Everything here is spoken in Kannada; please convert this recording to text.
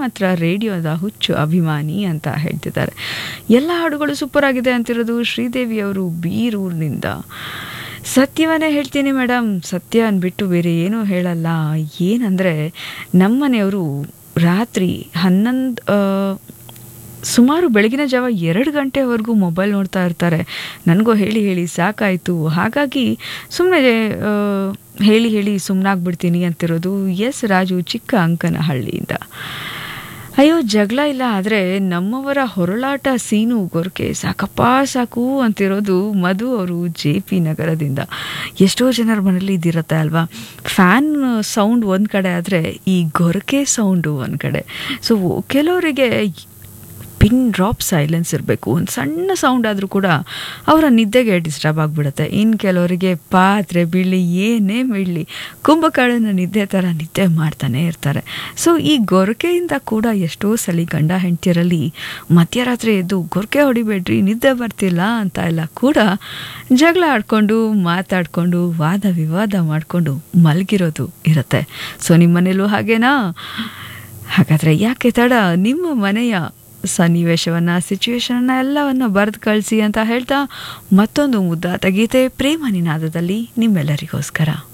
ಮಾತ್ರ ರೇಡಿಯೋದ ಹುಚ್ಚು ಅಭಿಮಾನಿ ಅಂತ ಹೇಳ್ತಿದ್ದಾರೆ ಎಲ್ಲ ಹಾಡುಗಳು ಸೂಪರ್ ಆಗಿದೆ ಅಂತಿರೋದು ಶ್ರೀದೇವಿ ಅವರು ಬೀರೂರಿನಿಂದ ಸತ್ಯವನ್ನೇ ಹೇಳ್ತೀನಿ ಮೇಡಮ್ ಸತ್ಯ ಅಂದ್ಬಿಟ್ಟು ಬೇರೆ ಏನೂ ಹೇಳಲ್ಲ ಏನಂದರೆ ನಮ್ಮನೆಯವರು ರಾತ್ರಿ ಹನ್ನೊಂದು ಸುಮಾರು ಬೆಳಗಿನ ಜಾವ ಎರಡು ಗಂಟೆವರೆಗೂ ಮೊಬೈಲ್ ನೋಡ್ತಾ ಇರ್ತಾರೆ ನನಗೂ ಹೇಳಿ ಹೇಳಿ ಸಾಕಾಯಿತು ಹಾಗಾಗಿ ಸುಮ್ಮನೆ ಹೇಳಿ ಹೇಳಿ ಸುಮ್ಮನಾಗ್ಬಿಡ್ತೀನಿ ಅಂತಿರೋದು ಎಸ್ ರಾಜು ಚಿಕ್ಕ ಅಂಕನಹಳ್ಳಿಯಿಂದ ಅಯ್ಯೋ ಜಗಳ ಇಲ್ಲ ಆದರೆ ನಮ್ಮವರ ಹೊರಳಾಟ ಸೀನು ಗೊರಕೆ ಸಾಕಪ್ಪ ಸಾಕು ಅಂತಿರೋದು ಮಧು ಅವರು ಜೆ ಪಿ ನಗರದಿಂದ ಎಷ್ಟೋ ಜನರ ಮನೇಲಿ ಇದಿರುತ್ತೆ ಅಲ್ವಾ ಫ್ಯಾನ್ ಸೌಂಡ್ ಒಂದು ಕಡೆ ಆದರೆ ಈ ಗೊರಕೆ ಸೌಂಡು ಒಂದು ಕಡೆ ಸೊ ಕೆಲವರಿಗೆ ಪಿನ್ ಡ್ರಾಪ್ ಸೈಲೆನ್ಸ್ ಇರಬೇಕು ಒಂದು ಸಣ್ಣ ಸೌಂಡ್ ಆದರೂ ಕೂಡ ಅವರ ನಿದ್ದೆಗೆ ಡಿಸ್ಟರ್ಬ್ ಆಗಿಬಿಡುತ್ತೆ ಇನ್ನು ಕೆಲವರಿಗೆ ಪಾತ್ರೆ ಬೀಳಲಿ ಏನೇ ಬೀಳಲಿ ಕುಂಭಕಾಳನ ನಿದ್ದೆ ಥರ ನಿದ್ದೆ ಮಾಡ್ತಾನೆ ಇರ್ತಾರೆ ಸೊ ಈ ಗೊರಕೆಯಿಂದ ಕೂಡ ಎಷ್ಟೋ ಸಲಿ ಗಂಡ ಹೆಂಡತಿಯರಲ್ಲಿ ಮಧ್ಯರಾತ್ರಿ ಎದ್ದು ಗೊರಕೆ ಹೊಡಿಬೇಡ್ರಿ ನಿದ್ದೆ ಬರ್ತಿಲ್ಲ ಅಂತ ಎಲ್ಲ ಕೂಡ ಜಗಳ ಆಡ್ಕೊಂಡು ಮಾತಾಡಿಕೊಂಡು ವಾದ ವಿವಾದ ಮಾಡಿಕೊಂಡು ಮಲಗಿರೋದು ಇರುತ್ತೆ ಸೊ ನಿಮ್ಮ ಮನೇಲೂ ಹಾಗೇನಾ ಹಾಗಾದರೆ ಯಾಕೆ ತಡ ನಿಮ್ಮ ಮನೆಯ ಸನ್ನಿವೇಶವನ್ನು ಸಿಚುವೇಶನ್ನ ಎಲ್ಲವನ್ನು ಬರೆದು ಕಳಿಸಿ ಅಂತ ಹೇಳ್ತಾ ಮತ್ತೊಂದು ಮುದ್ದಾದ ಗೀತೆ ಪ್ರೇಮ ನಿನಾದದಲ್ಲಿ ನಿಮ್ಮೆಲ್ಲರಿಗೋಸ್ಕರ